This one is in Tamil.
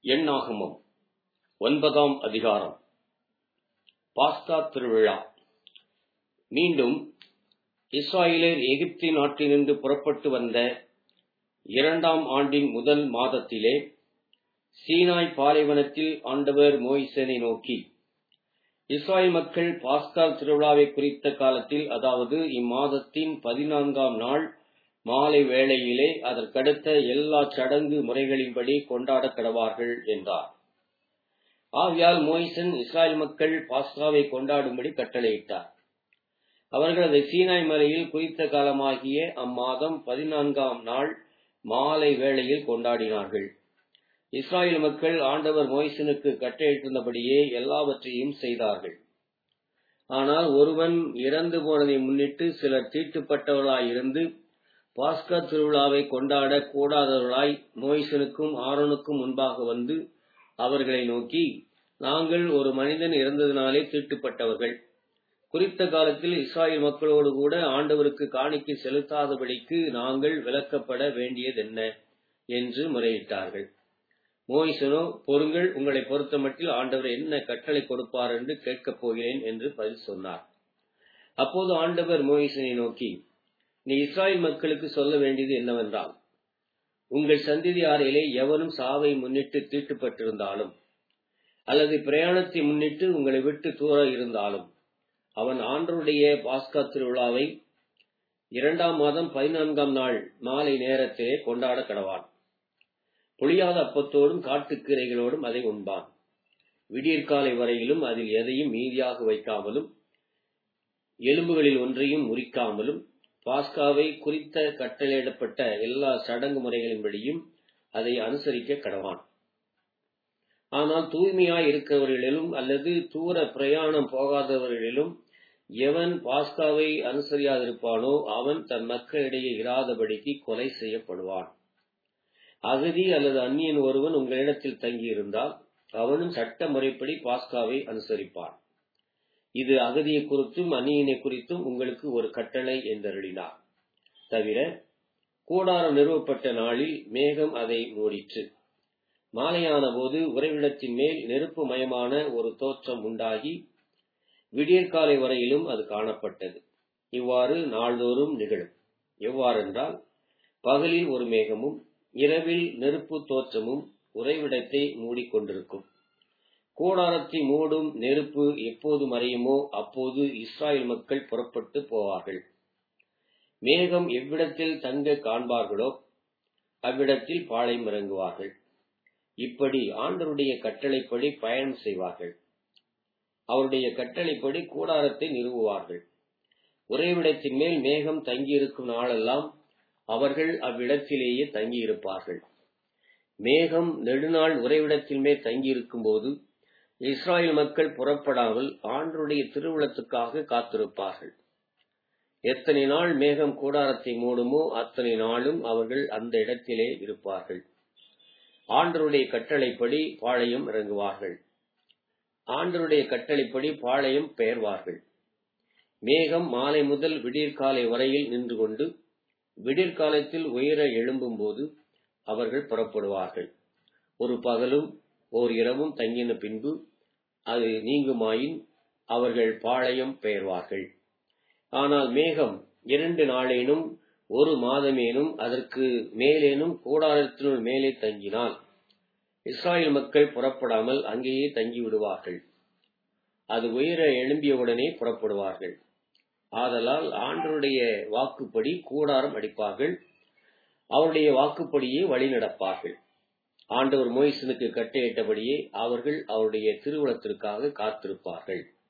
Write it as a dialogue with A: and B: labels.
A: எண்ணாகமம் ஒன்பதாம் அதிகாரம் பாஸ்கா திருவிழா மீண்டும் இஸ்ராயேலர் எகிப்து நாட்டினின்று புறப்பட்டு வந்த இரண்டாம் ஆண்டின் முதல் மாதத்திலே சீனாய் பாலைவனத்தில் ஆண்டவர் மோய்சனை நோக்கி இஸ்ராயல் மக்கள் பாஸ்கால் திருவிழாவை குறித்த காலத்தில் அதாவது இம்மாதத்தின் பதினான்காம் நாள் மாலை வேளையிலே அதற்கடுத்த எல்லா சடங்கு முறைகளின்படி கொண்டாட கடவார்கள் என்றார் ஆகையால் மோய்சன் இஸ்ராயல் மக்கள் பாஸ்காவை கொண்டாடும்படி கட்டளையிட்டார் அவர்கள் அதை சீனாய் மலையில் குறித்த காலமாகிய அம்மாதம் பதினான்காம் நாள் மாலை வேளையில் கொண்டாடினார்கள் இஸ்ராயல் மக்கள் ஆண்டவர் மோய்சனுக்கு கட்டளையிட்டிருந்தபடியே எல்லாவற்றையும் செய்தார்கள் ஆனால் ஒருவன் இறந்து போனதை முன்னிட்டு சிலர் தீட்டுப்பட்டவர்களாயிருந்து பாஸ்கா திருவிழாவை கொண்டாட கூடாதவர்களாய் மோய்சனுக்கும் ஆரோனுக்கும் முன்பாக வந்து அவர்களை நோக்கி நாங்கள் ஒரு மனிதன் இறந்ததினாலே தீட்டுப்பட்டவர்கள் குறித்த காலத்தில் இஸ்ராயல் மக்களோடு கூட ஆண்டவருக்கு காணிக்கை செலுத்தாதபடிக்கு நாங்கள் விலக்கப்பட வேண்டியதென்ன என்று முறையிட்டார்கள் மோய்சனோ பொருங்கள் உங்களை பொறுத்தமட்டில் ஆண்டவர் என்ன கட்டளை கொடுப்பார் என்று கேட்கப் போகிறேன் என்று பதில் சொன்னார் அப்போது ஆண்டவர் மோயிசனை நோக்கி நீ இஸ்ராயல் மக்களுக்கு சொல்ல வேண்டியது என்னவென்றால் உங்கள் சந்ததியாரிலே எவனும் சாவை முன்னிட்டு தீட்டுப்பட்டிருந்தாலும் அல்லது பிரயாணத்தை முன்னிட்டு உங்களை விட்டு தூர இருந்தாலும் அவன் ஆண்டருடைய பாஸ்கா திருவிழாவை இரண்டாம் மாதம் பதினான்காம் நாள் மாலை நேரத்திலே கொண்டாட கடவான் புளியாத அப்பத்தோடும் காட்டுக்கீரைகளோடும் அதை உண்பான் விடியற்காலை வரையிலும் அதில் எதையும் மீதியாக வைக்காமலும் எலும்புகளில் ஒன்றையும் முறிக்காமலும் பாஸ்காவை குறித்த கட்டளையிடப்பட்ட எல்லா சடங்கு முறைகளின்படியும் அதை அனுசரிக்க கடவான் ஆனால் தூய்மையாய் இருக்கிறவர்களிலும் அல்லது தூர பிரயாணம் போகாதவர்களிலும் எவன் பாஸ்காவை அனுசரியாதிருப்பானோ அவன் தன் மக்களிடையே இராதபடிக்கு கொலை செய்யப்படுவான் அகதி அல்லது அந்நியன் ஒருவன் உங்களிடத்தில் தங்கியிருந்தால் அவனும் சட்ட முறைப்படி பாஸ்காவை அனுசரிப்பான் இது அகதியை குறித்தும் அந்நியனை குறித்தும் உங்களுக்கு ஒரு கட்டளை என்றருளினார் தவிர கூடாரம் நிறுவப்பட்ட நாளில் மேகம் அதை மூடிற்று மாலையான போது உறைவிடத்தின் மேல் நெருப்பு மயமான ஒரு தோற்றம் உண்டாகி விடியற்காலை வரையிலும் அது காணப்பட்டது இவ்வாறு நாள்தோறும் நிகழும் எவ்வாறென்றால் பகலில் ஒரு மேகமும் இரவில் நெருப்பு தோற்றமும் உறைவிடத்தை மூடிக்கொண்டிருக்கும் கூடாரத்தை மூடும் நெருப்பு எப்போது மறையுமோ அப்போது இஸ்ராயல் மக்கள் புறப்பட்டு போவார்கள் மேகம் எவ்விடத்தில் தங்க காண்பார்களோ அவ்விடத்தில் பாளையம் இறங்குவார்கள் இப்படி ஆண்டருடைய கட்டளைப்படி பயணம் செய்வார்கள் அவருடைய கட்டளைப்படி கூடாரத்தை நிறுவுவார்கள் உறைவிடத்தின் மேல் மேகம் தங்கியிருக்கும் நாளெல்லாம் அவர்கள் அவ்விடத்திலேயே தங்கியிருப்பார்கள் மேகம் நெடுநாள் உறைவிடத்தின் மேல் தங்கியிருக்கும் போது இஸ்ராயல் மக்கள் புறப்படாமல் ஆண்டருடைய திருவிழத்துக்காக காத்திருப்பார்கள் எத்தனை நாள் மேகம் கூடாரத்தை மூடுமோ அத்தனை நாளும் அவர்கள் அந்த இடத்திலே இருப்பார்கள் ஆண்டருடைய கட்டளைப்படி பாளையம் இறங்குவார்கள் ஆண்டருடைய கட்டளைப்படி பாளையம் பெயர்வார்கள் மேகம் மாலை முதல் விடியற்காலை வரையில் நின்று கொண்டு விடியற்காலத்தில் உயர எழும்பும் போது அவர்கள் புறப்படுவார்கள் ஒரு பகலும் ஓர் இரவும் தங்கின பின்பு அது நீங்குமாயின் அவர்கள் பாளையம் பெயர்வார்கள் ஆனால் மேகம் இரண்டு நாளேனும் ஒரு மாதமேனும் அதற்கு மேலேனும் கூடாரத்தினுள் மேலே தங்கினால் இஸ்ராயல் மக்கள் புறப்படாமல் அங்கேயே தங்கிவிடுவார்கள் அது உயர எழும்பியவுடனே புறப்படுவார்கள் ஆதலால் ஆண்டருடைய வாக்குப்படி கூடாரம் அடிப்பார்கள் அவருடைய வாக்குப்படியே வழி நடப்பார்கள் ஆண்டவர் மோய்சனுக்கு கட்டையிட்டபடியே அவர்கள் அவருடைய திருவுளத்திற்காக காத்திருப்பார்கள்